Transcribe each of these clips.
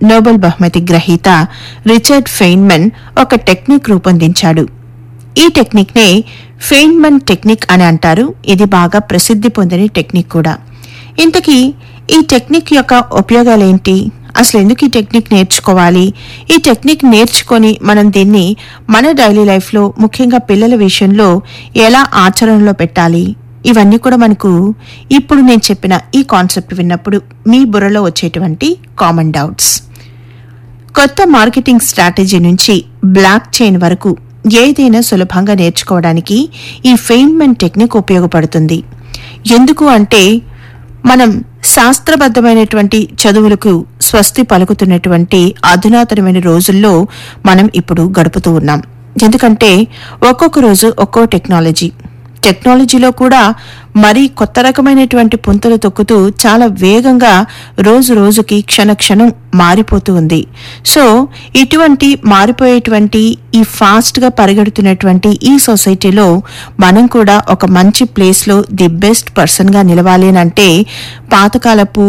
Nobel బహుమతి గ్రహీత Richard Feynman ఒక టెక్నిక్ రూపొందించాడు ఈ టెక్నిక్ నే ఫెయిన్మన్ టెక్నిక్ అని అంటారు ఇది బాగా ప్రసిద్ధి పొందిన టెక్నిక్ కూడా ఇంతకీ ఈ టెక్నిక్ యొక్క ఉపయోగాలేంటి అసలు ఎందుకు ఈ టెక్నిక్ నేర్చుకోవాలి ఈ టెక్నిక్ నేర్చుకొని మనం దీన్ని మన డైలీ లైఫ్లో ముఖ్యంగా పిల్లల విషయంలో ఎలా ఆచరణలో పెట్టాలి ఇవన్నీ కూడా మనకు ఇప్పుడు నేను చెప్పిన ఈ కాన్సెప్ట్ విన్నప్పుడు మీ బుర్రలో వచ్చేటువంటి కామన్ డౌట్స్ కొత్త మార్కెటింగ్ స్ట్రాటజీ నుంచి బ్లాక్ చైన్ వరకు ఏదైనా సులభంగా నేర్చుకోవడానికి ఈ ఫెయిన్మెంట్ టెక్నిక్ ఉపయోగపడుతుంది ఎందుకు అంటే మనం శాస్త్రబద్ధమైనటువంటి చదువులకు స్వస్తి పలుకుతున్నటువంటి అధునాతనమైన రోజుల్లో మనం ఇప్పుడు గడుపుతూ ఉన్నాం ఎందుకంటే ఒక్కొక్క రోజు ఒక్కో టెక్నాలజీ టెక్నాలజీలో కూడా మరీ కొత్త రకమైనటువంటి పుంతలు తొక్కుతూ చాలా వేగంగా రోజు రోజుకి క్షణ క్షణం మారిపోతూ ఉంది సో ఇటువంటి మారిపోయేటువంటి ఈ ఫాస్ట్గా పరిగెడుతున్నటువంటి ఈ సొసైటీలో మనం కూడా ఒక మంచి ప్లేస్లో ది బెస్ట్ పర్సన్గా నిలవాలి అని అంటే పాతకాలపు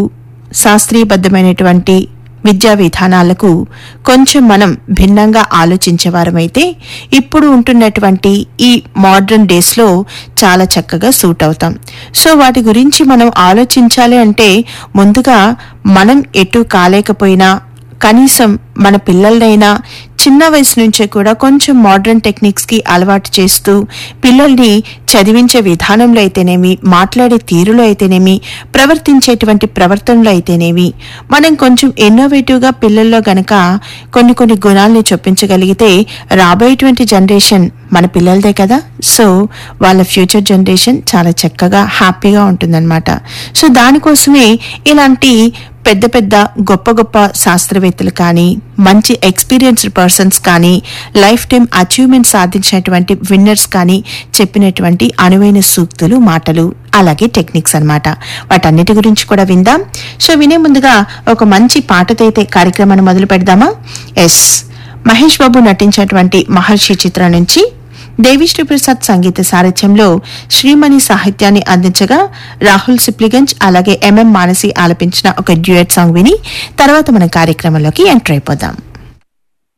శాస్త్రీయబద్ధమైనటువంటి విద్యా విధానాలకు కొంచెం మనం భిన్నంగా ఆలోచించేవారమైతే ఇప్పుడు ఉంటున్నటువంటి ఈ మోడర్న్ డేస్లో చాలా చక్కగా సూట్ అవుతాం సో వాటి గురించి మనం ఆలోచించాలి అంటే ముందుగా మనం ఎటు కాలేకపోయినా కనీసం మన పిల్లలనైనా చిన్న వయసు నుంచే కూడా కొంచెం మోడర్న్ టెక్నిక్స్ కి అలవాటు చేస్తూ పిల్లల్ని చదివించే విధానంలో అయితేనేమి మాట్లాడే తీరులో అయితేనేమి ప్రవర్తించేటువంటి ప్రవర్తనలో అయితేనేమి మనం కొంచెం ఇన్నోవేటివ్ గా పిల్లల్లో గనక కొన్ని కొన్ని గుణాలని చొప్పించగలిగితే రాబోయేటువంటి జనరేషన్ మన పిల్లలదే కదా సో వాళ్ళ ఫ్యూచర్ జనరేషన్ చాలా చక్కగా హ్యాపీగా ఉంటుందన్నమాట సో దానికోసమే ఇలాంటి పెద్ద పెద్ద గొప్ప గొప్ప శాస్త్రవేత్తలు కానీ మంచి ఎక్స్పీరియన్స్డ్ పర్సన్స్ కానీ లైఫ్ టైం అచీవ్మెంట్ సాధించినటువంటి విన్నర్స్ కానీ చెప్పినటువంటి అనువైన సూక్తులు మాటలు అలాగే టెక్నిక్స్ అన్నమాట వాటన్నిటి గురించి కూడా విందాం సో వినే ముందుగా ఒక మంచి పాటతో అయితే కార్యక్రమాన్ని మొదలు పెడదామా ఎస్ మహేష్ బాబు నటించినటువంటి మహర్షి చిత్రం నుంచి దేవిశ్రీ ప్రసాద్ సంగీత సారథ్యంలో శ్రీమణి సాహిత్యాన్ని అందించగా రాహుల్ సిప్లిగంజ్ అలాగే ఎంఎం మానసి ఆలపించిన ఒక డ్యూయట్ సాంగ్ విని తర్వాత మన కార్యక్రమంలోకి ఎంటర్ అయిపోదాం